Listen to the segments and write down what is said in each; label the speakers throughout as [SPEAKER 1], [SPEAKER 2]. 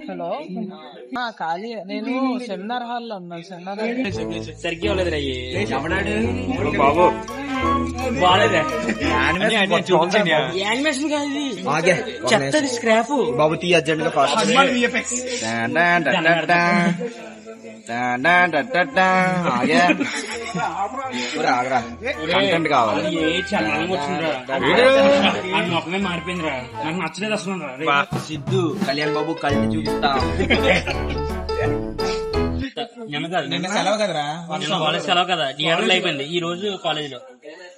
[SPEAKER 1] Hello ఆ, ఖాళీ నేను సెమినార్ హాల్ లో ఉన్నాను సెమినార్ హాల్
[SPEAKER 2] సరిగ్గా ఇవ్వలేదురా అయ్యి.
[SPEAKER 3] బాబు
[SPEAKER 2] బాగాలేదా
[SPEAKER 3] చూపించండి
[SPEAKER 2] యానిమేషన్ కాదు ఇది
[SPEAKER 4] ఆగే
[SPEAKER 2] చెత్తది స్క్రాప్
[SPEAKER 4] బాబు తీ అర్జెంట్ గా ఫాస్ట్ ఆగే ఊరు ఆగరా కంటెంట్ కావాలి
[SPEAKER 2] ఏ చల్లంగా వచ్చిందిరా ఆ మొక్కమే మారిపోయిందిరా నాకు నచ్చలేదు అసలు రా. రే,
[SPEAKER 4] సిద్ధు కళ్యాణ్ బాబు కళ్ళు చూపిస్తా
[SPEAKER 2] నిన్న కాదు
[SPEAKER 1] నిన్న సెలవు కదరా
[SPEAKER 2] నిన్న కాలేజ్ సెలవు కదా నీ ఏడలు అయిపోయింది ఈ రోజు కాలేజ్ లో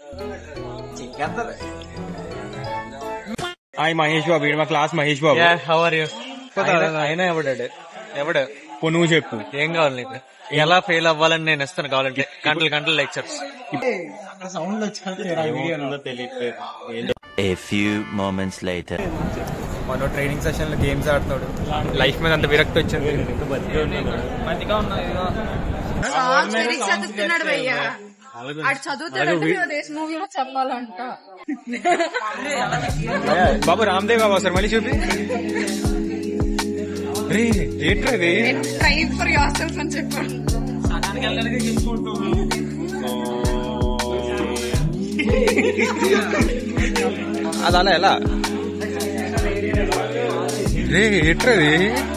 [SPEAKER 3] హాయ్ మహేష్ బాబు ఈడు మా class Mahesh Babu
[SPEAKER 5] how are you
[SPEAKER 3] ఆయన ఎవడాడు
[SPEAKER 5] ఎవడు
[SPEAKER 3] పో నువ్వు చెప్పు
[SPEAKER 5] ఏం కావాలి నీకు ఎలా ఫెయిల్ అవ్వాలని నేను ఇస్తాను కావాలంటే గంటలు గంటలు లెక్చర్స్
[SPEAKER 1] సౌండ్ వచ్చి
[SPEAKER 6] A few moments later.
[SPEAKER 3] మన ట్రైనింగ్ సెషన్ లో గేమ్స్ ఆడుతున్నాడు లైఫ్ మీద అంత విరక్తి వచ్చింది
[SPEAKER 7] సాంగ్స్ లిరిక్స్ చదువుతున్నాడు భయ్యా అటు చదువుతాడంటే దేశ మూవీలో చెప్పాలంట
[SPEAKER 3] బాబు రామ్దేవ్ బాబు సార్ మళ్ళీ చూపి రే ఏంట్రా ఇది
[SPEAKER 7] ట్రై ఫర్ యువర్ సెల్ఫ్ అని చెప్పాడు
[SPEAKER 3] అది అలా ఎలా రే ఏంట్రా ఇది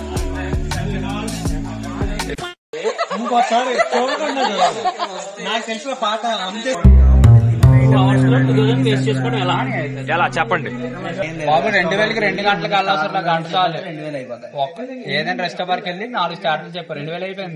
[SPEAKER 1] ఇంకోసారి చూడకుండా చూడాలి. నాకు తెలిసిన పాట అంతే
[SPEAKER 2] వేస్ట్ చేసుకోవడం ఎలా
[SPEAKER 3] ఎలా చెప్పండి
[SPEAKER 1] బాబు రెండు వేలకి రెండు గంటలకు వెళ్ళాల్సిన గంట చాలు ఒక్క- ఏదైనా రెస్ట్ బార్కి వెళ్ళి నాలుగు స్టార్ట్లు చెప్పారు రెండు వేలు అయిపోయింది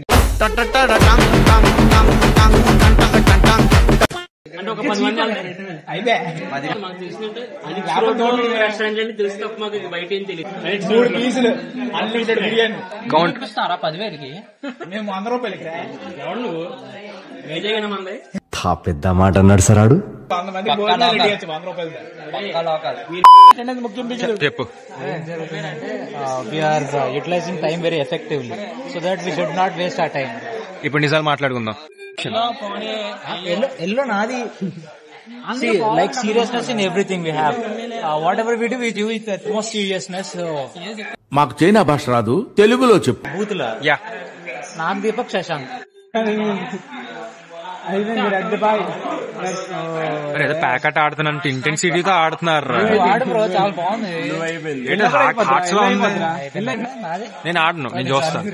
[SPEAKER 2] అంటే ఒక పది మంది
[SPEAKER 1] అయిపోయా
[SPEAKER 2] మాకు తెలిసినట్టు అది రెస్టారెంట్ అని తెలిసి తప్ప మాకు ఇది బయట ఏం తెలియదు
[SPEAKER 1] మూడు పీసులు అన్లిమిటెడ్ బిర్యానీ
[SPEAKER 3] కౌంట్
[SPEAKER 1] చూపిస్తారా పదివేలకి మేము వంద రూపాయలకి
[SPEAKER 2] ఎవరు నువ్వు వైజాగ్ మంది
[SPEAKER 8] తా పెద్ద మాట అన్నాడు సరాడు
[SPEAKER 1] వంద మంది భోజనాలు రెడీ చేయొచ్చు వంద రూపాయలు లోకల్ ముఖ్యం
[SPEAKER 3] చెప్పు
[SPEAKER 1] we're utilizing time very effectively so that we should not waste a time
[SPEAKER 3] ఇప్పుడు నిజాలు మాట్లాడుకుందాం
[SPEAKER 1] ఎల్లో నాది like seriousness in everything we have whatever we do we do with most seriousness
[SPEAKER 8] మాకు చైనా భాష రాదు తెలుగులో చెప్పు
[SPEAKER 1] బూతుల
[SPEAKER 3] యా
[SPEAKER 1] నాకు దీపక్ శశాంక్ రెడ్ బాయ్
[SPEAKER 3] అరే ఏదో ప్యాకెట్ ఆడుతున్నంత ఇంటెన్సిటీతో ఆడుతున్నారు
[SPEAKER 1] వాడు బ్రో చాలా బాగుంది
[SPEAKER 3] ఏంటి హార్ట్ హార్ట్స్ లో ఉంది
[SPEAKER 1] నాదే
[SPEAKER 3] నేను ఆడను నేను చూస్తాను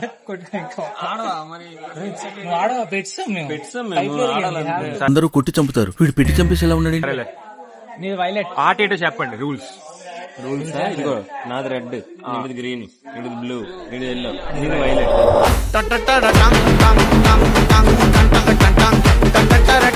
[SPEAKER 1] నువ్వు ఆడవా పెట్స్ మేము
[SPEAKER 8] అందరూ కొట్టి చంపుతారు వీడు పెట్టి చంపేసేలా ఉన్నాడు
[SPEAKER 3] సరేలే
[SPEAKER 1] నీది వైలెట్
[SPEAKER 3] ఆట ఏంటో చెప్పండి రూల్స్
[SPEAKER 5] రూల్స్ ఇదిగో నాది రెడ్ ఇది గ్రీన్ ఇది బ్లూ ఇది ఎల్లో ఇది వైలెట్